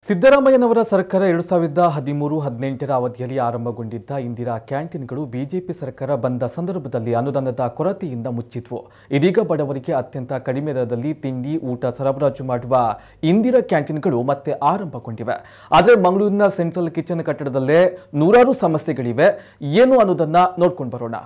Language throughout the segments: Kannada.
ಸಿದ್ದರಾಮಯ್ಯನವರ ಸರ್ಕಾರ ಎರಡು ಸಾವಿರದ ಹದಿಮೂರು ಹದಿನೆಂಟರ ಅವಧಿಯಲ್ಲಿ ಆರಂಭಗೊಂಡಿದ್ದ ಇಂದಿರಾ ಕ್ಯಾಂಟೀನ್ಗಳು ಬಿಜೆಪಿ ಸರ್ಕಾರ ಬಂದ ಸಂದರ್ಭದಲ್ಲಿ ಅನುದಾನದ ಕೊರತೆಯಿಂದ ಮುಚ್ಚಿದ್ವು ಇದೀಗ ಬಡವರಿಗೆ ಅತ್ಯಂತ ಕಡಿಮೆ ದರದಲ್ಲಿ ತಿಂಡಿ ಊಟ ಸರಬರಾಜು ಮಾಡುವ ಇಂದಿರಾ ಕ್ಯಾಂಟೀನ್ಗಳು ಮತ್ತೆ ಆರಂಭಗೊಂಡಿವೆ ಆದರೆ ಮಂಗಳೂರಿನ ಸೆಂಟ್ರಲ್ ಕಿಚನ್ ಕಟ್ಟಡದಲ್ಲೇ ನೂರಾರು ಸಮಸ್ಯೆಗಳಿವೆ ಏನು ಅನ್ನೋದನ್ನ ನೋಡ್ಕೊಂಡು ಬರೋಣ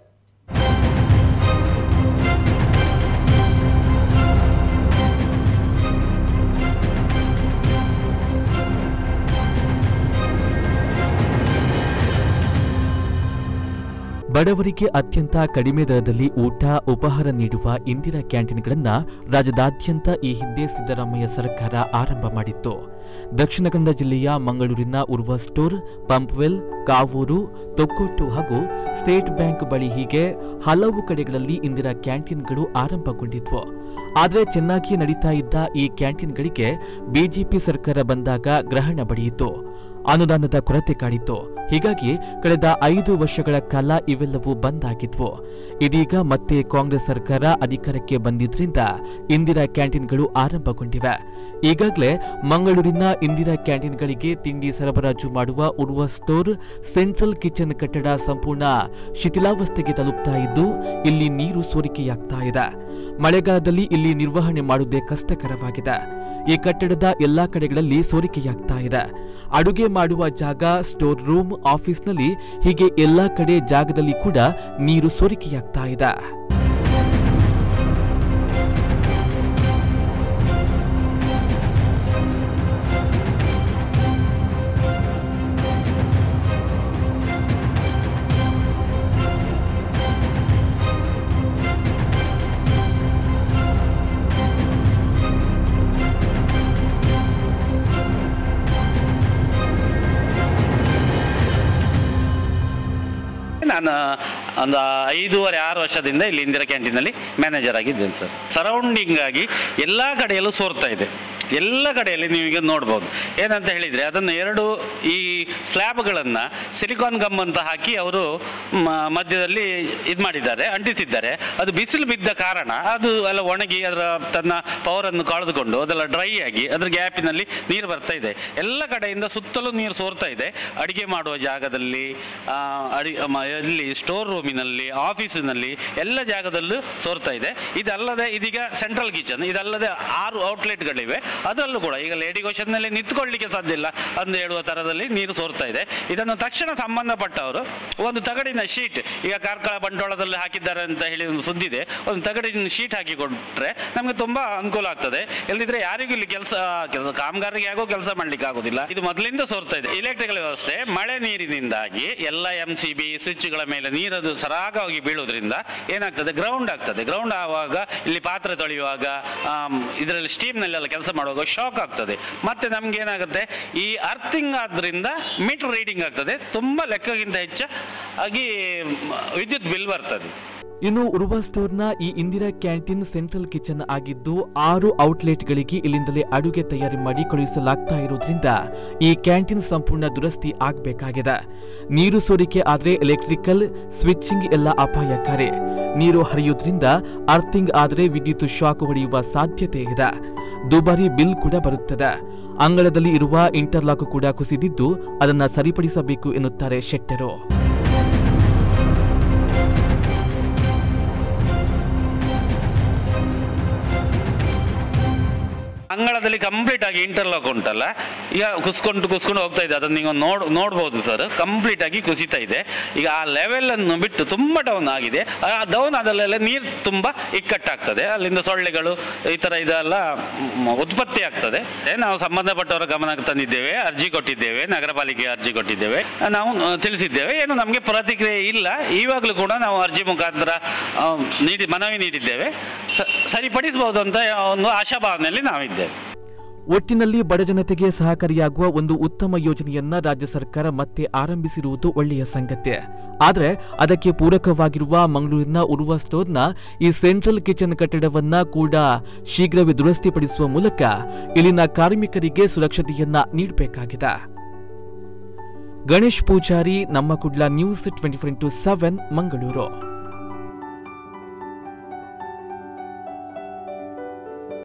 ಬಡವರಿಗೆ ಅತ್ಯಂತ ಕಡಿಮೆ ದರದಲ್ಲಿ ಊಟ ಉಪಹಾರ ನೀಡುವ ಇಂದಿರಾ ಕ್ಯಾಂಟೀನ್ಗಳನ್ನ ರಾಜ್ಯದಾದ್ಯಂತ ಈ ಹಿಂದೆ ಸಿದ್ದರಾಮಯ್ಯ ಸರ್ಕಾರ ಆರಂಭ ಮಾಡಿತ್ತು ದಕ್ಷಿಣ ಕನ್ನಡ ಜಿಲ್ಲೆಯ ಮಂಗಳೂರಿನ ಉರ್ವ ಸ್ಟೋರ್ ಪಂಪ್ವೆಲ್ ಕಾವೂರು ತೊಕ್ಕೊಟ್ಟು ಹಾಗೂ ಸ್ಟೇಟ್ ಬ್ಯಾಂಕ್ ಬಳಿ ಹೀಗೆ ಹಲವು ಕಡೆಗಳಲ್ಲಿ ಇಂದಿರಾ ಕ್ಯಾಂಟೀನ್ಗಳು ಆರಂಭಗೊಂಡಿದ್ವು ಆದರೆ ಚೆನ್ನಾಗಿ ನಡೀತಾ ಇದ್ದ ಈ ಕ್ಯಾಂಟೀನ್ಗಳಿಗೆ ಬಿಜೆಪಿ ಸರ್ಕಾರ ಬಂದಾಗ ಗ್ರಹಣ ಬಡಿಯಿತು ಅನುದಾನದ ಕೊರತೆ ಕಾಡಿತ್ತು ಹೀಗಾಗಿ ಕಳೆದ ಐದು ವರ್ಷಗಳ ಕಾಲ ಇವೆಲ್ಲವೂ ಬಂದ್ ಆಗಿದ್ವು ಇದೀಗ ಮತ್ತೆ ಕಾಂಗ್ರೆಸ್ ಸರ್ಕಾರ ಅಧಿಕಾರಕ್ಕೆ ಬಂದಿದ್ರಿಂದ ಇಂದಿರಾ ಕ್ಯಾಂಟೀನ್ಗಳು ಆರಂಭಗೊಂಡಿವೆ ಈಗಾಗಲೇ ಮಂಗಳೂರಿನ ಇಂದಿರಾ ಕ್ಯಾಂಟೀನ್ಗಳಿಗೆ ತಿಂಡಿ ಸರಬರಾಜು ಮಾಡುವ ಉರ್ವ ಸ್ಟೋರ್ ಸೆಂಟ್ರಲ್ ಕಿಚನ್ ಕಟ್ಟಡ ಸಂಪೂರ್ಣ ಶಿಥಿಲಾವಸ್ಥೆಗೆ ತಲುಪ್ತಾ ಇದ್ದು ಇಲ್ಲಿ ನೀರು ಸೋರಿಕೆಯಾಗ್ತಾ ಇದೆ ಮಳೆಗಾಲದಲ್ಲಿ ಇಲ್ಲಿ ನಿರ್ವಹಣೆ ಮಾಡುವುದೇ ಕಷ್ಟಕರವಾಗಿದೆ ಈ ಕಟ್ಟಡದ ಎಲ್ಲಾ ಕಡೆಗಳಲ್ಲಿ ಸೋರಿಕೆಯಾಗ್ತಾ ಇದೆ ಅಡುಗೆ ಮಾಡುವ ಜಾಗ ಸ್ಟೋರ್ ರೂಮ್ ಆಫೀಸ್ನಲ್ಲಿ ಹೀಗೆ ಎಲ್ಲಾ ಕಡೆ ಜಾಗದಲ್ಲಿ ಕೂಡ ನೀರು ಸೋರಿಕೆಯಾಗ್ತಾ ಇದೆ ನಾನು ಒಂದು ಐದೂವರೆ ಆರು ವರ್ಷದಿಂದ ಇಲ್ಲಿ ಇಂದಿರಾ ಕ್ಯಾಂಟೀನಲ್ಲಿ ಮ್ಯಾನೇಜರ್ ಆಗಿದ್ದೇನೆ ಸರ್ ಸರೌಂಡಿಂಗ್ ಆಗಿ ಎಲ್ಲ ಕಡೆಯಲ್ಲೂ ಸೋರ್ತಾ ಇದೆ ಎಲ್ಲ ಕಡೆಯಲ್ಲಿ ನೀವೀಗ ನೋಡ್ಬೋದು ಏನಂತ ಹೇಳಿದರೆ ಅದನ್ನು ಎರಡು ಈ ಸ್ಲ್ಯಾಬ್ಗಳನ್ನು ಸಿಲಿಕಾನ್ ಗಮ್ ಅಂತ ಹಾಕಿ ಅವರು ಮಧ್ಯದಲ್ಲಿ ಇದು ಮಾಡಿದ್ದಾರೆ ಅಂಟಿಸಿದ್ದಾರೆ ಅದು ಬಿಸಿಲು ಬಿದ್ದ ಕಾರಣ ಅದು ಎಲ್ಲ ಒಣಗಿ ಅದರ ತನ್ನ ಪವರನ್ನು ಕಳೆದುಕೊಂಡು ಅದೆಲ್ಲ ಡ್ರೈ ಆಗಿ ಅದರ ಗ್ಯಾಪಿನಲ್ಲಿ ನೀರು ಬರ್ತಾ ಇದೆ ಎಲ್ಲ ಕಡೆಯಿಂದ ಸುತ್ತಲೂ ನೀರು ಸೋರ್ತಾ ಇದೆ ಅಡಿಗೆ ಮಾಡುವ ಜಾಗದಲ್ಲಿ ಆ, ಅಡಿ ಮ- ಇಲ್ಲಿ ಸ್ಟೋರ್ ರೂಮಿನಲ್ಲಿ ಆಫೀಸಿನಲ್ಲಿ ಎಲ್ಲ ಜಾಗದಲ್ಲೂ ಸೋರ್ತಾ ಇದೆ ಇದಲ್ಲದೆ ಇದೀಗ ಸೆಂಟ್ರಲ್ ಕಿಚನ್ ಇದಲ್ಲದೆ ಆರು ಔಟ್ಲೆಟ್ಗಳಿವೆ ಅದರಲ್ಲೂ ಕೂಡ ಈಗ ಲೇಡಿ ನಲ್ಲಿ ನಿಂತ್ಕೊಳ್ಳಿಕ್ಕೆ ಸಾಧ್ಯ ಇಲ್ಲ ಅಂತ ಹೇಳುವ ಥರದಲ್ಲಿ ನೀರು ಸೋರ್ತಾ ಇದೆ ಇದನ್ನು ತಕ್ಷಣ ಸಂಬಂಧಪಟ್ಟವರು ಒಂದು ತಗಡಿನ ಶೀಟ್ ಈಗ ಕಾರ್ಕಳ ಬಂಟ್ವಾಳದಲ್ಲಿ ಹಾಕಿದ್ದಾರೆ ಅಂತ ಹೇಳಿ ಒಂದು ಸುದ್ದಿದೆ ಒಂದು ತಗಡಿನ ಶೀಟ್ ಹಾಕಿ ಕೊಟ್ರೆ ನಮಗೆ ತುಂಬಾ ಅನುಕೂಲ ಆಗ್ತದೆ ಇಲ್ಲದಿದ್ರೆ ಯಾರಿಗೂ ಇಲ್ಲಿ ಕೆಲಸ ಕೆಲಸ ಕಾಮಗಾರಿಗೆ ಆಗೋ ಕೆಲಸ ಮಾಡ್ಲಿಕ್ಕೆ ಆಗೋದಿಲ್ಲ ಇದು ಮೊದಲಿಂದ ಸೋರ್ತಾ ಇದೆ ಇಲೆಕ್ಟ್ರಿಕಲ್ ವ್ಯವಸ್ಥೆ ಮಳೆ ನೀರಿನಿಂದಾಗಿ ಎಲ್ಲ ಎಂ ಸಿ ಬಿ ಸ್ವಿಚ್ಗಳ ಮೇಲೆ ನೀರದು ಸರಾಗವಾಗಿ ಬೀಳೋದ್ರಿಂದ ಏನಾಗ್ತದೆ ಗ್ರೌಂಡ್ ಆಗ್ತದೆ ಗ್ರೌಂಡ್ ಆವಾಗ ಇಲ್ಲಿ ಪಾತ್ರೆ ತೊಳೆಯುವಾಗ ಇದರಲ್ಲಿ ಸ್ಟೀಮ್ನಲ್ಲೆಲ್ಲ ಕೆಲಸ ಮಾಡುವಾಗ ಶಾಕ್ ಆಗ್ತದೆ ಮತ್ತೆ ನಮ್ಗೆ ಏನಾಗುತ್ತೆ ಈ ಅರ್ಥಿಂಗ್ ಆದ್ರಿಂದ ಮೀಟರ್ ರೀಡಿಂಗ್ ಆಗ್ತದೆ ತುಂಬಾ ಲೆಕ್ಕಕ್ಕಿಂತ ಹೆಚ್ಚಾಗಿ ಮ್, ವಿದ್ಯುತ್ ಬಿಲ್ ಬರ್ತದೆ ಇನ್ನು ಉರ್ವ ಸ್ಟೋರ್ನ ಈ ಇಂದಿರಾ ಕ್ಯಾಂಟೀನ್ ಸೆಂಟ್ರಲ್ ಕಿಚನ್ ಆಗಿದ್ದು ಆರು ಔಟ್ಲೆಟ್ಗಳಿಗೆ ಇಲ್ಲಿಂದಲೇ ಅಡುಗೆ ತಯಾರಿ ಮಾಡಿ ಕಳುಹಿಸಲಾಗ್ತಾ ಇರೋದ್ರಿಂದ ಈ ಕ್ಯಾಂಟೀನ್ ಸಂಪೂರ್ಣ ದುರಸ್ತಿ ಆಗಬೇಕಾಗಿದೆ ನೀರು ಸೋರಿಕೆ ಆದ್ರೆ ಎಲೆಕ್ಟ್ರಿಕಲ್ ಸ್ವಿಚ್ಚಿಂಗ್ ಎಲ್ಲ ಅಪಾಯಕಾರಿ ನೀರು ಹರಿಯೋದ್ರಿಂದ ಅರ್ಥಿಂಗ್ ಆದ್ರೆ ವಿದ್ಯುತ್ ಶಾಕ್ ಹೊಡೆಯುವ ಸಾಧ್ಯತೆ ಇದೆ ದುಬಾರಿ ಬಿಲ್ ಕೂಡ ಬರುತ್ತದೆ ಅಂಗಳದಲ್ಲಿ ಇರುವ ಇಂಟರ್ಲಾಕ್ ಕೂಡ ಕುಸಿದಿದ್ದು ಅದನ್ನ ಸರಿಪಡಿಸಬೇಕು ಎನ್ನುತ್ತಾರೆ ಶೆಟ್ಟರು ಅಂಗಳದಲ್ಲಿ ಕಂಪ್ಲೀಟ್ ಆಗಿ ಇಂಟರ್ಲಾಕ್ ಉಂಟಲ್ಲ ಈಗ ಕುಸ್ಕೊಂಡು ಕುಸ್ಕೊಂಡು ಹೋಗ್ತಾ ಇದೆ ಅದನ್ನು ನೀವು ನೋಡ್ ನೋಡ್ಬೋದು ಸರ್ ಕಂಪ್ಲೀಟ್ ಆಗಿ ಕುಸಿತಾ ಇದೆ ಈಗ ಆ ಲೆವೆಲ್ ಅನ್ನು ಬಿಟ್ಟು ತುಂಬಾ ಡೌನ್ ಆಗಿದೆ ಆ ಡೌನ್ ಆದಲ್ಲೆಲ್ಲ ನೀರು ತುಂಬಾ ಇಕ್ಕಟ್ಟಾಗ್ತದೆ ಅಲ್ಲಿಂದ ಸೊಳ್ಳೆಗಳು ಈ ತರ ಇದೆಲ್ಲ ಮ್, ಉತ್ಪತ್ತಿ ಆಗ್ತದೆ ಏ, ನಾವು ಸಂಬಂಧಪಟ್ಟವರ ಗಮನಕ್ಕೆ ತಂದಿದ್ದೇವೆ ಅರ್ಜಿ ಕೊಟ್ಟಿದ್ದೇವೆ ನಗರ ಪಾಲಿಕೆ ಅರ್ಜಿ ಕೊಟ್ಟಿದ್ದೇವೆ ನಾವು ಆ, ತಿಳಿಸಿದ್ದೇವೆ ಏನು ನಮಗೆ ಪ್ರತಿಕ್ರಿಯೆ ಇಲ್ಲ ಈವಾಗಲೂ ಕೂಡ ನಾವು ಅರ್ಜಿ ಮುಖಾಂತರ ಆ, ನೀಡಿ ಮನವಿ ನೀಡಿದ್ದೇವೆ ಸ- ಸರಿಪಡಿಸಬಹುದು ಅಂತ ಒಂದು ಆಶಾಭಾವನೆಯಲ್ಲಿ ನಾವಿದ್ದೇವೆ ಒಟ್ಟಿನಲ್ಲಿ ಬಡಜನತೆಗೆ ಸಹಕಾರಿಯಾಗುವ ಒಂದು ಉತ್ತಮ ಯೋಜನೆಯನ್ನ ರಾಜ್ಯ ಸರ್ಕಾರ ಮತ್ತೆ ಆರಂಭಿಸಿರುವುದು ಒಳ್ಳೆಯ ಸಂಗತಿ ಆದರೆ ಅದಕ್ಕೆ ಪೂರಕವಾಗಿರುವ ಮಂಗಳೂರಿನ ಉರ್ವ ಸ್ಟೋರ್ನ ಈ ಸೆಂಟ್ರಲ್ ಕಿಚನ್ ಕಟ್ಟಡವನ್ನ ಕೂಡ ಶೀಘ್ರವೇ ದುರಸ್ತಿಪಡಿಸುವ ಮೂಲಕ ಇಲ್ಲಿನ ಕಾರ್ಮಿಕರಿಗೆ ಸುರಕ್ಷತೆಯನ್ನ ನೀಡಬೇಕಾಗಿದೆ ಗಣೇಶ್ ಪೂಜಾರಿ ನಮ್ಮ Kudla news twenty four into seven Mangaluru